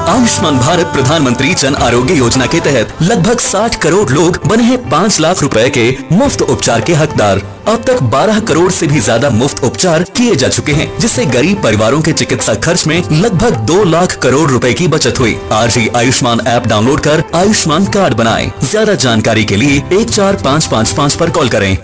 आयुष्मान भारत प्रधानमंत्री जन आरोग्य योजना के तहत लगभग 60 करोड़ लोग बने हैं 5 लाख रुपए के मुफ्त उपचार के हकदार अब तक 12 करोड़ से भी ज्यादा मुफ्त उपचार किए जा चुके हैं जिससे गरीब परिवारों के चिकित्सा खर्च में लगभग 2 लाख करोड़ रुपए की बचत हुई आज ही आयुष्मान ऐप डाउनलोड कर आयुष्मान कार्ड बनाएं ज्यादा जानकारी के लिए एक चार पाँच पाँच पाँच पर कॉल करें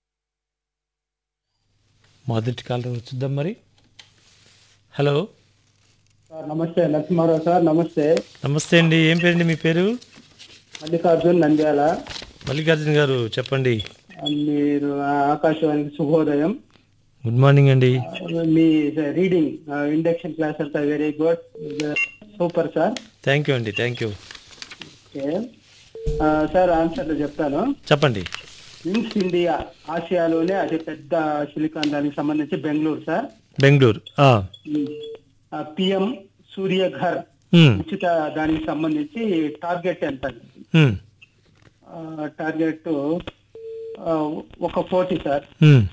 మొదటి కాలం చూద్దాం మరి హలో సార్ నమస్తే నరసింహారావు సార్ నమస్తే నమస్తే అండి ఏం పేరండి మీ పేరు మల్లికార్జున్ నంద్యాల మల్లికార్జున గారు చెప్పండి మీరు ఆకాశవాణికి శుభోదయం గుడ్ మార్నింగ్ అండి మీ రీడింగ్ ఇండక్షన్ క్లాస్ అంతా very good super sir thank you అండి థ్యాంక్ యూ ఓకే ఆ, సార్ ఆన్సర్లు చెప్తాను చెప్పండి వింగ్స్ ఇండియా ఆసియాలోనే అతి పెద్ద సిలికాన్ దానికి సంబంధించి బెంగళూరు సార్ బెంగళూరు ఆ, పిఎం సూర్య ఘర్ ఉమ్, ఉచిత దానికి సంబంధించి టార్గెట్ ఎంత ఉమ్, టార్గెట్ ఒక కోటి సార్ ఉమ్,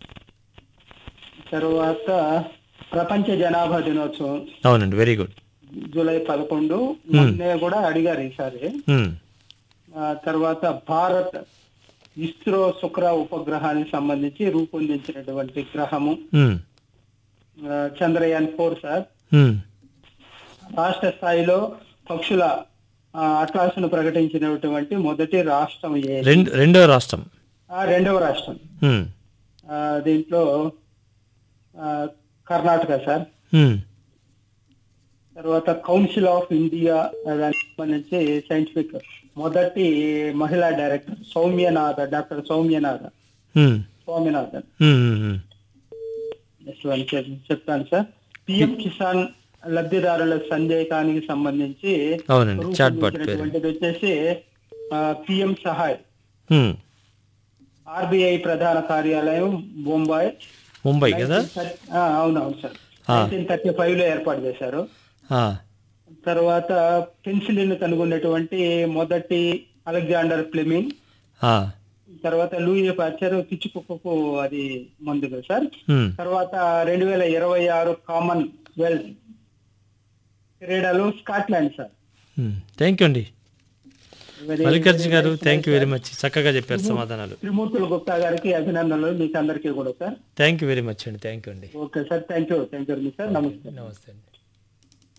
తర్వాత ప్రపంచ జనాభా దినోత్సవం అవునండి వెరీ గుడ్ జూలై పదకొండు మొన్నే కూడా అడిగారు ఈసారి ఉమ్, ఆ తర్వాత భారత్ ఇస్రో శుక్ర ఉపగ్రహానికి సంబంధించి రూపొందించినటువంటి గ్రహము ఉమ్, ఆ, చంద్రయాన్ ఫోర్ సార్ ఉమ్, రాష్ట్ర స్థాయిలో పక్షుల ఆ, అట్లాసును ప్రకటించినటువంటి మొదటి రాష్ట్రం ఏ రెండు రెండో రాష్ట్రం ఆ, రెండవ రాష్ట్రం ఉమ్, ఆ, దీంట్లో ఆ, కర్ణాటక సార్ ఉమ్, తర్వాత కౌన్సిల్ ఆఫ్ ఇండియా దానికి సంబంధించి సైంటిఫిక్ మొదటి మహిళా director Soumyanatha doctor Soumyanatha um, Swaminathan um, um, um. Next one చెప్- చెప్తాను సార్ పిఎం కిసాన్ లబ్ధిదారుల సందేహానికి సంబంధించి అవునండి చాట్ బాట్ పేరు రూపొందించినటువంటిది వచ్చేసి పిఎం సహాయ్ ఉమ్, ఆర్బిఐ ప్రధాన కార్యాలయం బొంబాయి ముంబై కదా ఆ, అవునవును సార్ ఆ. నైన్టీన్ థర్టీ ఫైవ్ లో ఏర్పాటు చేశారు ఆ, తర్వాత పెన్సిలిన్ కనుగొన్నటువంటి మొదటి అలెగ్జాండర్ ఫ్లెమింగ్ ఆ, తర్వాత లూయి పాచర్ పిచ్చి కుక్కకు అది మందు కదా సార్ ఉమ్, తర్వాత రెండు వేల ఇరవై ఆరు కామన్ వెల్త్ క్రీడలు Scotland sir um. Thank you అండి Very- Mallikarjuna garu thank you very much చక్కగా చెప్పారు సమాధానాలు త్రిమూర్తుల గుప్తా గారికి అభినందనలు మీకు అందరికీ కూడా sir thank you very much అండి థ్యాంక్ యూ అండి okay sir thank you thank you sir నమస్తే నమస్తే అండి